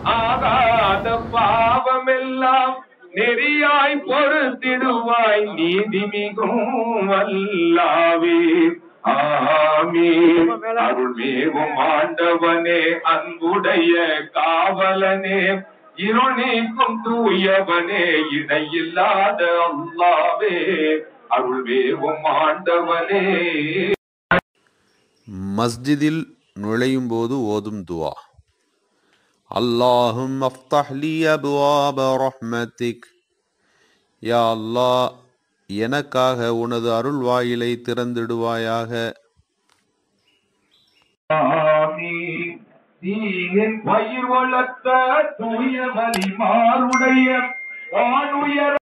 ஆகாத பாவமெல்லாம் நெறியாய் பொறுத்திடுவாய் நீதி மிகும் அல்லாவே ஆமீன் அருள்மேவும் ஆண்டவனே அன்புடைய காவலனே இருள் நீக்கும் தூயவனே இடையில்லாத அல்லாவே அருள்மேவும் ஆண்டவனே மஸ்ஜிதில் நுழையும் போது ஓதும் துவா அல்லாஹும் அஃப்தஹ்லி அபுவாப ரஹ்மத்திக் யா அல்லாஹ் எனக்காக உனது அருள் வாயிலை திறந்திடுவாயாக ஆமீன். தீயின் பயிர் வளர்த்த தூய வலிமாருடைய வானுயர